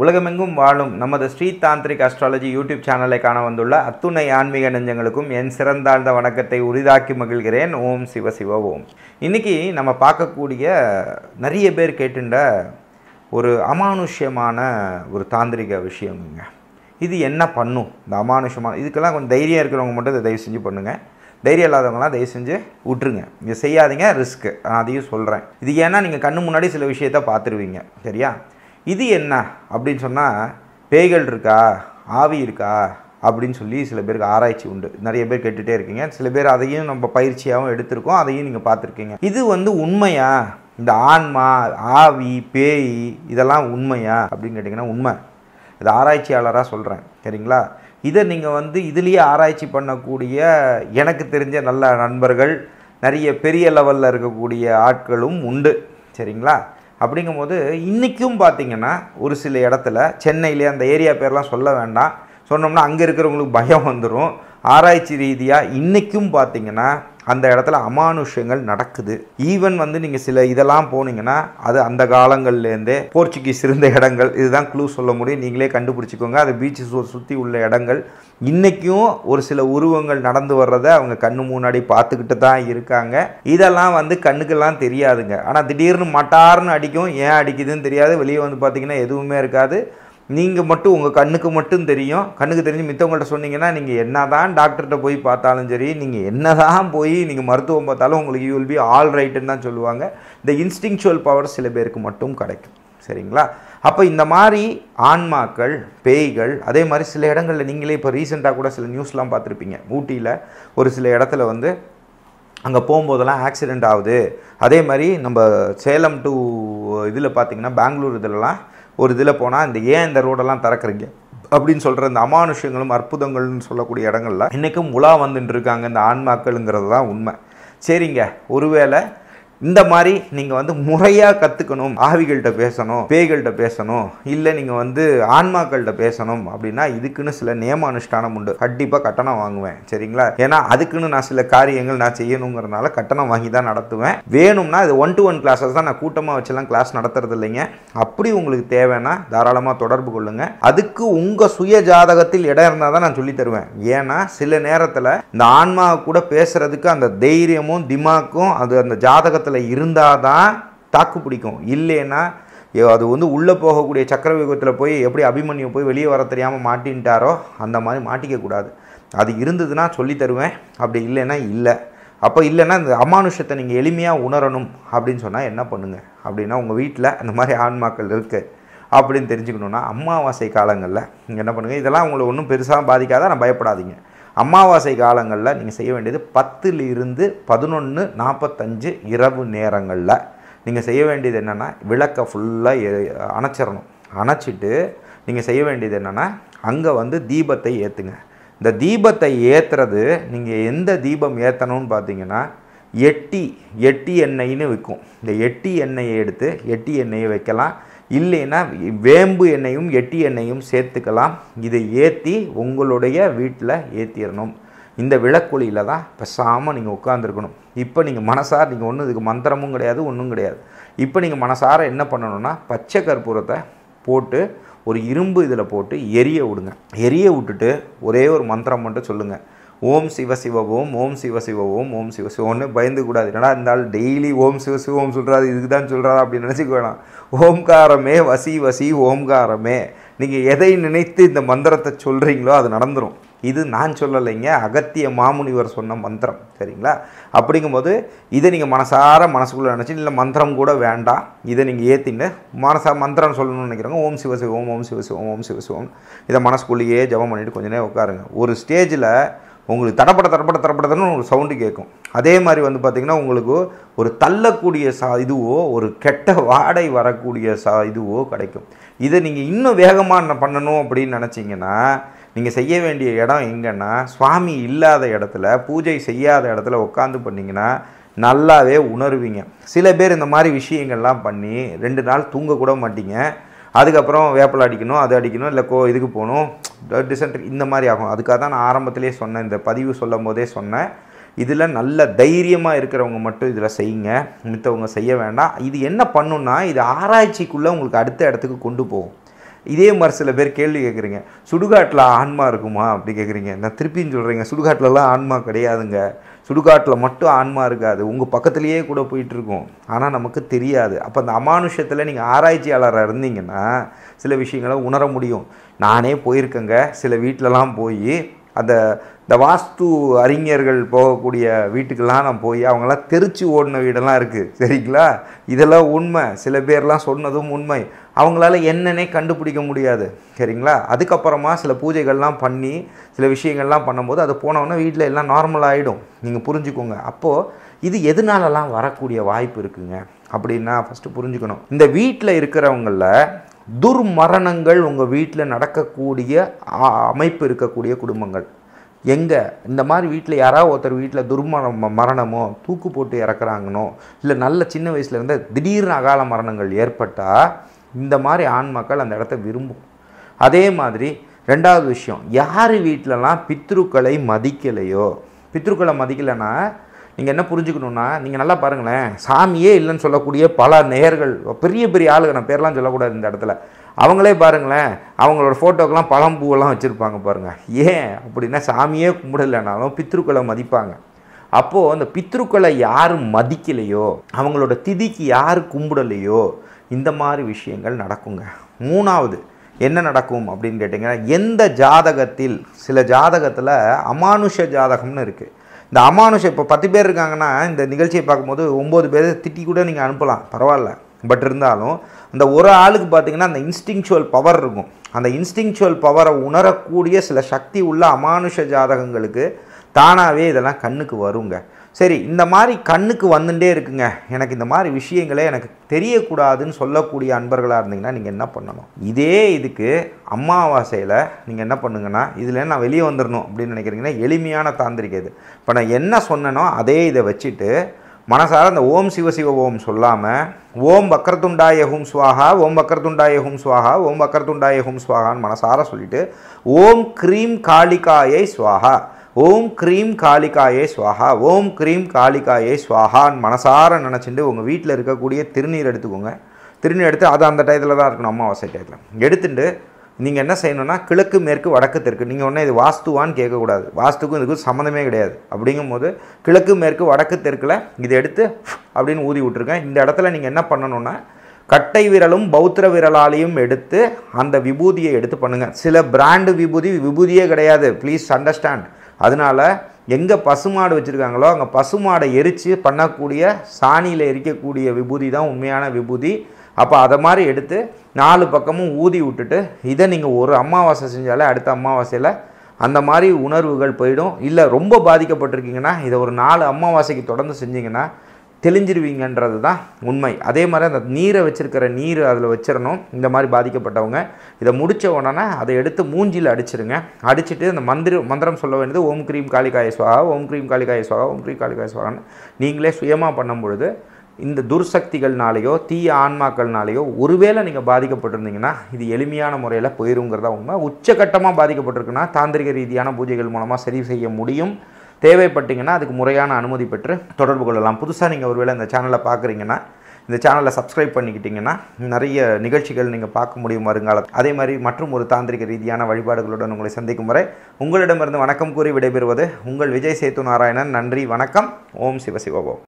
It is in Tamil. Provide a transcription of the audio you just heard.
உலகமெங்கும் வாழும் நமது ஸ்ரீ தாந்திரிக் அஸ்ட்ராலஜி யூடியூப் சேனலை காண வந்துள்ள அத்துணை ஆன்மீக நெஞ்சங்களுக்கும் என் சிறந்தாழ்ந்த வணக்கத்தை உரிதாக்கி மகிழ்கிறேன் ஓம் சிவ சிவ ஓம் இன்னைக்கு நம்ம பார்க்கக்கூடிய நிறைய பேர் கேட்டுண்ட ஒரு அமானுஷ்யமான ஒரு தாந்திரிக விஷயங்க இது என்ன பண்ணும் இந்த அமானுஷ்யமான இதுக்கெல்லாம் கொஞ்சம் தைரியம் இருக்கிறவங்க மட்டும் இதை தயவு செஞ்சு பண்ணுங்கள் தைரியம் இல்லாதவங்களாம் தயவு செஞ்சு விட்டுருங்க இது செய்யாதீங்க ரிஸ்க்கு நான் அதையும் சொல்கிறேன் இது ஏன்னா நீங்கள் கண்ணு முன்னாடி சில விஷயத்த பார்த்துருவீங்க சரியா இது என்ன அப்படின்னு சொன்னால் பேய்கள் இருக்கா ஆவி இருக்கா அப்படின்னு சொல்லி சில பேருக்கு ஆராய்ச்சி உண்டு நிறைய பேர் கேட்டுகிட்டே இருக்கீங்க சில பேர் அதையும் நம்ம பயிற்சியாகவும் எடுத்திருக்கோம் அதையும் நீங்கள் பார்த்துருக்கீங்க இது வந்து உண்மையா இந்த ஆன்மா ஆவி பேய் இதெல்லாம் உண்மையா அப்படின்னு கேட்டிங்கன்னா உண்மை இது ஆராய்ச்சியாளராக சொல்கிறேன் சரிங்களா இதை நீங்கள் வந்து இதுலேயே ஆராய்ச்சி பண்ணக்கூடிய எனக்கு தெரிஞ்ச நல்ல நண்பர்கள் நிறைய பெரிய லெவலில் இருக்கக்கூடிய ஆட்களும் உண்டு சரிங்களா அப்படிங்கும்போது இன்றைக்கும் பார்த்தீங்கன்னா ஒரு சில இடத்துல சென்னையிலே அந்த ஏரியா பேர்லாம் சொல்ல வேண்டாம் சொன்னோம்னா அங்கே இருக்கிறவங்களுக்கு பயம் வந்துடும் ஆராய்ச்சி ரீதியாக இன்றைக்கும் பார்த்தீங்கன்னா அந்த இடத்துல அமானுஷ்யங்கள் நடக்குது ஈவன் வந்து நீங்கள் சில இதெல்லாம் போனீங்கன்னா அது அந்த காலங்கள்லேருந்தே போர்ச்சுகீஸ் இருந்த இடங்கள் இதுதான் க்ளூ சொல்ல முடியும் நீங்களே கண்டுபிடிச்சிக்கோங்க அது பீச்சு சுற்றி உள்ள இடங்கள் இன்றைக்கும் ஒரு சில உருவங்கள் நடந்து வர்றதை அவங்க கண்ணு முன்னாடி பார்த்துக்கிட்டு தான் இருக்காங்க இதெல்லாம் வந்து கண்ணுக்கெல்லாம் தெரியாதுங்க ஆனால் திடீர்னு மட்டார்னு அடிக்கும் ஏன் அடிக்குதுன்னு தெரியாது வெளியே வந்து பார்த்தீங்கன்னா எதுவுமே இருக்காது நீங்கள் மட்டும் உங்கள் கண்ணுக்கு மட்டும் தெரியும் கண்ணுக்கு தெரிஞ்சு மித்தவங்கள்ட்ட சொன்னீங்கன்னா நீங்கள் என்ன தான் டாக்டர்கிட்ட போய் பார்த்தாலும் சரி நீங்கள் என்ன தான் போய் நீங்கள் மருத்துவம் பார்த்தாலும் உங்களுக்கு யூ வில் பி ஆல் ரைட்டுன்னு தான் சொல்லுவாங்க இந்த இன்ஸ்டிங்சுவல் பவர் சில பேருக்கு மட்டும் கிடைக்கும் சரிங்களா அப்போ இந்த மாதிரி ஆன்மாக்கள் பேய்கள் அதே மாதிரி சில இடங்களில் நீங்களே இப்போ ரீசெண்டாக கூட சில நியூஸ்லாம் பார்த்துருப்பீங்க ஊட்டியில் ஒரு சில இடத்துல வந்து அங்கே போகும்போதெல்லாம் ஆக்சிடெண்ட் ஆகுது அதே மாதிரி நம்ம சேலம் டு இதில் பார்த்தீங்கன்னா பெங்களூர் இதிலலாம் ஒரு இதில் போனால் இந்த ஏன் இந்த ரோடெல்லாம் திறக்கிறீங்க அப்படின்னு சொல்கிற இந்த அமானுஷ்யங்களும் அற்புதங்கள்னு சொல்லக்கூடிய இடங்கள்ல இன்றைக்கும் உலா வந்துட்டு இருக்காங்க இந்த ஆன்மாக்கள்ங்கிறது தான் உண்மை சரிங்க ஒருவேளை இந்த மாதிரி நீங்கள் வந்து முறையாக கற்றுக்கணும் ஆவிகள்கிட்ட பேசணும் பேய்கள்கிட்ட பேசணும் இல்லை நீங்கள் வந்து ஆன்மாக்கள்கிட்ட பேசணும் அப்படின்னா இதுக்குன்னு சில நியம அனுஷ்டானம் உண்டு கண்டிப்பாக கட்டணம் வாங்குவேன் சரிங்களா ஏன்னா அதுக்குன்னு நான் சில காரியங்கள் நான் செய்யணுங்கிறனால கட்டணம் வாங்கி தான் நடத்துவேன் வேணும்னா இது ஒன் டு ஒன் கிளாஸஸ் தான் நான் கூட்டமாக வச்செல்லாம் கிளாஸ் நடத்துறது இல்லைங்க அப்படி உங்களுக்கு தேவைன்னா தாராளமாக தொடர்பு கொள்ளுங்கள் அதுக்கு உங்கள் சுய ஜாதகத்தில் இடம் இருந்தால் தான் நான் சொல்லி தருவேன் ஏன்னா சில நேரத்தில் இந்த ஆன்மா கூட பேசுறதுக்கு அந்த தைரியமும் திமாக்கும் அது அந்த ஜாதகத்தில் இருந்தால் தான் தாக்கு பிடிக்கும் இல்லைன்னா ஐயோ, அது வந்து உள்ளே போகக்கூடிய சக்கரவியூகத்தில் போய் எப்படி அபிமன்யு போய் வெளியே வர தெரியாமல் மாட்டின்ட்டாரோ அந்த மாதிரி மாட்டிக்கக்கூடாது அது இருந்ததுன்னா சொல்லி தருவேன் அப்படி இல்லைன்னா இல்லை அப்போ இல்லைன்னா இந்த அமானுஷத்தை நீங்கள் எளிமையாக உணரணும் அப்படின்னு சொன்னால் என்ன பண்ணுங்கள் அப்படின்னா உங்கள் வீட்டில் அந்த மாதிரி ஆன்மாக்கள் இருக்குது அப்படின்னு தெரிஞ்சுக்கணுன்னா அமாவாசை காலங்களில் நீங்கள் என்ன பண்ணுங்கள் இதெல்லாம் உங்களை ஒன்றும் பெருசாக பாதிக்காத நான் பயப்படாதீங்க அமாவாசை காலங்களில் நீங்கள் செய்ய வேண்டியது பத்துல இருந்து பதினொன்று நாற்பத்தஞ்சு இரவு நேரங்களில் நீங்கள் செய்ய வேண்டியது என்னென்னா விளக்கை ஃபுல்லாக அணைச்சிடணும் அணைச்சிட்டு நீங்கள் செய்ய வேண்டியது என்னென்னா அங்கே வந்து தீபத்தை ஏற்றுங்க இந்த தீபத்தை ஏற்றுறது நீங்கள் எந்த தீபம் ஏற்றணும்னு பார்த்தீங்கன்னா எட்டி எட்டி எண்ணெய்னு விற்கும் இந்த எட்டி எண்ணெயை எடுத்து எட்டி எண்ணெயை வைக்கலாம் இல்லைன்னா வேம்பு எண்ணெயும் எட்டி எண்ணெயும் சேர்த்துக்கலாம் இதை ஏற்றி உங்களுடைய வீட்டில் ஏற்றிடணும் இந்த விளக்கொலியில் தான் பேசாமல் நீங்கள் உட்காந்துருக்கணும் இப்போ நீங்கள் மனசார நீங்கள் ஒன்றும் இதுக்கு மந்திரமும் கிடையாது ஒன்றும் கிடையாது இப்போ நீங்கள் மனசார என்ன பண்ணணும்னா பச்சை கற்பூரத்தை போட்டு ஒரு இரும்பு இதில் போட்டு எரிய விடுங்க எரிய விட்டுட்டு ஒரே ஒரு மந்திரம் மட்டும் சொல்லுங்கள் ஓம் சிவ சிவ ஓம் ஓம் சிவ சிவ ஓம் ஓம் சிவ சிவ ஒன்று பயந்து கூடாது என்னடா இருந்தாலும் டெய்லி ஓம் சிவ சிவ ஓம் சொல்கிறாரு இதுக்கு தான் சொல்கிறாரா அப்படின்னு நினச்சிக்க வேணாம் ஓம்காரமே வசி வசி ஓம்காரமே நீங்கள் எதை நினைத்து இந்த மந்திரத்தை சொல்கிறீங்களோ அது நடந்துடும் இது நான் சொல்லலைங்க அகத்திய மாமுனிவர் சொன்ன மந்திரம் சரிங்களா அப்படிங்கும்போது இதை நீங்கள் மனசார மனசுக்குள்ளே நினச்சி இல்லை மந்திரம் கூட வேண்டாம் இதை நீங்கள் ஏற்றின்னு மனசா மந்திரம் சொல்லணும்னு நினைக்கிறவங்க ஓம் சிவ சிவம் ஓம் சிவ சிவம் ஓம் சிவ சிவம் இதை மனசுக்குள்ளேயே ஜெபம் பண்ணிட்டு கொஞ்ச நேரம் உட்காருங்க ஒரு ஸ்டேஜில் உங்களுக்கு தடப்பட தடப்பட தடப்படன்னு ஒரு சவுண்டு கேட்கும் அதே மாதிரி வந்து பார்த்திங்கன்னா உங்களுக்கு ஒரு தள்ளக்கூடிய சா இதுவோ ஒரு கெட்ட வாடை வரக்கூடிய சா இதுவோ கிடைக்கும் இதை நீங்கள் இன்னும் வேகமாக பண்ணணும் அப்படின்னு நினச்சிங்கன்னா நீங்கள் செய்ய வேண்டிய இடம் எங்கன்னா சுவாமி இல்லாத இடத்துல பூஜை செய்யாத இடத்துல உட்காந்து பண்ணிங்கன்னா நல்லாவே உணர்வீங்க சில பேர் இந்த மாதிரி விஷயங்கள்லாம் பண்ணி ரெண்டு நாள் தூங்கக்கூட மாட்டீங்க அதுக்கப்புறம் வேப்பிலை அடிக்கணும் அது அடிக்கணும் இல்லை கோ இதுக்கு போகணும் டிசென்ட்ரி இந்த மாதிரி ஆகும் அதுக்காக தான் நான் ஆரம்பத்திலே சொன்னேன் இந்த பதிவு சொல்லும் போதே சொன்னேன் இதில் நல்ல தைரியமாக இருக்கிறவங்க மட்டும் இதில் செய்யுங்க மித்தவங்க செய்ய வேண்டாம் இது என்ன பண்ணுன்னா இது ஆராய்ச்சிக்குள்ளே உங்களுக்கு அடுத்த இடத்துக்கு கொண்டு போகும் இதே மாதிரி சில பேர் கேள்வி கேட்குறீங்க சுடுகாட்டில் ஆன்மா இருக்குமா அப்படி கேட்குறீங்க நான் திருப்பியும் சொல்கிறேங்க சுடுகாட்டிலலாம் ஆன்மா கிடையாதுங்க சுடுகாட்டில் மட்டும் ஆன்மா இருக்காது உங்கள் பக்கத்துலேயே கூட போயிட்டுருக்கும் ஆனால் நமக்கு தெரியாது அப்போ அந்த அமானுஷத்தில் நீங்கள் ஆராய்ச்சியாளராக இருந்தீங்கன்னா சில விஷயங்களை உணர முடியும் நானே போயிருக்கேங்க சில வீட்டிலலாம் போய் அந்த இந்த வாஸ்து அறிஞர்கள் போகக்கூடிய வீட்டுக்கெல்லாம் நான் போய் அவங்கெல்லாம் தெரிச்சு ஓடின வீடெல்லாம் இருக்குது சரிங்களா இதெல்லாம் உண்மை சில பேர்லாம் சொன்னதும் உண்மை அவங்களால என்னன்னே கண்டுபிடிக்க முடியாது சரிங்களா அதுக்கப்புறமா சில பூஜைகள்லாம் பண்ணி சில விஷயங்கள்லாம் பண்ணும்போது அது போனவுடனே வீட்டில் எல்லாம் நார்மல் ஆகிடும் நீங்கள் புரிஞ்சுக்கோங்க அப்போது இது எதனாலலாம் வரக்கூடிய வாய்ப்பு இருக்குங்க அப்படின்னா ஃபஸ்ட்டு புரிஞ்சுக்கணும் இந்த வீட்டில் இருக்கிறவங்களில் துர்மரணங்கள் உங்கள் வீட்டில் நடக்கக்கூடிய அ- அமைப்பு இருக்கக்கூடிய குடும்பங்கள் எங்கே இந்த மாதிரி வீட்டில் யாராவது ஒருத்தர் வீட்டில் துர்மரணம் மரணமோ தூக்கு போட்டு இறக்குறாங்கனோ இல்லை நல்ல சின்ன வயசுல இருந்து திடீர்னு அகால மரணங்கள் ஏற்பட்டால் இந்த மாதிரி ஆண்மக்கள் அந்த இடத்த விரும்பும் அதே மாதிரி ரெண்டாவது விஷயம் யார் வீட்டிலலாம் பித்ருக்களை மதிக்கலையோ பித்ருக்களை மதிக்கலைன்னா நீங்கள் என்ன புரிஞ்சுக்கணுன்னா நீங்கள் நல்லா பாருங்களேன் சாமியே இல்லைன்னு சொல்லக்கூடிய பல நேயர்கள் பெரிய பெரிய ஆளுங்க நான் பேர்லாம் சொல்லக்கூடாது இந்த இடத்துல அவங்களே பாருங்களேன் அவங்களோட ஃபோட்டோக்கெல்லாம் பழம்பூவெல்லாம் வச்சுருப்பாங்க பாருங்கள் ஏன் அப்படின்னா சாமியே கும்பிடலைனாலும் பித்ருக்களை மதிப்பாங்க அப்போது அந்த பித்ருக்களை யார் மதிக்கலையோ அவங்களோட திதிக்கு யார் கும்பிடலையோ இந்த மாதிரி விஷயங்கள் நடக்குங்க மூணாவது என்ன நடக்கும் அப்படின்னு கேட்டிங்கன்னா எந்த ஜாதகத்தில் சில ஜாதகத்தில் அமானுஷ ஜாதகம்னு இருக்குது இந்த அமானுஷ இப்போ பத்து பேர் இருக்காங்கன்னா இந்த நிகழ்ச்சியை பார்க்கும்போது ஒம்பது பேர் திட்டி கூட நீங்கள் அனுப்பலாம் பரவாயில்ல பட் இருந்தாலும் அந்த ஒரு ஆளுக்கு பார்த்தீங்கன்னா அந்த இன்ஸ்டிங்சுவல் பவர் இருக்கும் அந்த இன்ஸ்டிங்சுவல் பவரை உணரக்கூடிய சில சக்தி உள்ள அமானுஷ ஜாதகங்களுக்கு தானாகவே இதெல்லாம் கண்ணுக்கு வருங்க சரி இந்த மாதிரி கண்ணுக்கு வந்துட்டே இருக்குங்க எனக்கு இந்த மாதிரி விஷயங்களே எனக்கு தெரியக்கூடாதுன்னு சொல்லக்கூடிய அன்பர்களாக இருந்தீங்கன்னா நீங்கள் என்ன பண்ணணும் இதே இதுக்கு அமாவாசையில் நீங்கள் என்ன பண்ணுங்கன்னா இதில் நான் வெளியே வந்துடணும் அப்படின்னு நினைக்கிறீங்கன்னா எளிமையான தாந்திரிகை இது இப்போ நான் என்ன சொன்னனோ அதே இதை வச்சுட்டு மனசார அந்த ஓம் சிவ சிவ ஓம் சொல்லாமல் ஓம் வக்கரத்துண்டாய ஹும் ஸ்வாஹா ஓம் வக்கரத்துண்டாய ஹும் ஸ்வாஹா ஓம் வக்கரத்துண்டாய ஹும் ஸ்வாஹான்னு மனசார சொல்லிட்டு ஓம் க்ரீம் காளிகாயை ஸ்வாஹா ஓம் க்ரீம் காளிகாயே ஸ்வாஹா ஓம் க்ரீம் காளிகாயே ஸ்வாஹான்னு மனசார நினச்சிட்டு உங்கள் வீட்டில் இருக்கக்கூடிய திருநீர் எடுத்துக்கோங்க திருநீர் எடுத்து அது அந்த டயத்தில் தான் இருக்கணும் அமாவாசை டயத்தில் எடுத்துட்டு நீங்கள் என்ன செய்யணும்னா கிழக்கு மேற்கு வடக்கு தெற்கு நீங்கள் ஒன்றே இது வாஸ்துவான்னு கேட்கக்கூடாது வாஸ்துக்கும் இதுக்கும் சம்மந்தமே கிடையாது அப்படிங்கும்போது கிழக்கு மேற்கு வடக்கு தெற்கில் இதை எடுத்து அப்படின்னு ஊதி விட்ருங்க இந்த இடத்துல நீங்கள் என்ன பண்ணணும்னா கட்டை விரலும் பௌத்திர விரலாலையும் எடுத்து அந்த விபூதியை எடுத்து பண்ணுங்கள் சில பிராண்டு விபூதி விபூதியே கிடையாது ப்ளீஸ் அண்டர்ஸ்டாண்ட் அதனால எங்கே பசுமாடு வச்சுருக்காங்களோ அங்கே பசுமாடை எரித்து பண்ணக்கூடிய சாணியில் எரிக்கக்கூடிய விபூதி தான் உண்மையான விபூதி அப்போ அதை மாதிரி எடுத்து நாலு பக்கமும் ஊதி விட்டுட்டு இதை நீங்கள் ஒரு அமாவாசை செஞ்சாலே அடுத்த அமாவாசையில் அந்த மாதிரி உணர்வுகள் போயிடும் இல்லை ரொம்ப பாதிக்கப்பட்டிருக்கீங்கன்னா இதை ஒரு நாலு அமாவாசைக்கு தொடர்ந்து செஞ்சீங்கன்னா தெளிஞ்சிருவீங்கன்றது தான் உண்மை அதே மாதிரி அந்த நீரை வச்சிருக்கிற நீர் அதில் வச்சிடணும் இந்த மாதிரி பாதிக்கப்பட்டவங்க இதை முடித்த உடனே அதை எடுத்து மூஞ்சியில் அடிச்சிருங்க அடிச்சுட்டு அந்த மந்திர மந்திரம் சொல்ல வேண்டியது ஓம் க்ரீம் காளிகாய சுவாகா ஓம் க்ரீம் காளிகாய சுவாகா ஓம் க்ரீம் காளிகாய சுவாகான்னு நீங்களே சுயமாக பண்ணும் பொழுது இந்த துர்சக்திகள்னாலேயோ தீய ஆன்மாக்கள்னாலேயோ ஒருவேளை நீங்கள் பாதிக்கப்பட்டிருந்தீங்கன்னா இது எளிமையான முறையில் போயிருங்கிறதா உண்மை உச்சகட்டமாக பாதிக்கப்பட்டிருக்குன்னா தாந்திரிக ரீதியான பூஜைகள் மூலமாக சரி செய்ய முடியும் தேவைப்பட்டீங்கன்னா அதுக்கு முறையான அனுமதி பெற்று தொடர்பு கொள்ளலாம் புதுசாக நீங்கள் ஒருவேளை இந்த சேனலை பார்க்குறீங்கன்னா இந்த சேனலை சப்ஸ்கிரைப் பண்ணிக்கிட்டிங்கன்னா நிறைய நிகழ்ச்சிகள் நீங்கள் பார்க்க முடியும் வருங்காலத்தில் அதே மாதிரி மற்றும் ஒரு தாந்திரிக ரீதியான வழிபாடுகளுடன் உங்களை சந்திக்கும் வரை உங்களிடமிருந்து வணக்கம் கூறி விடைபெறுவது உங்கள் விஜய் சேத்து நாராயணன் நன்றி வணக்கம் ஓம் சிவசிவ ஓம்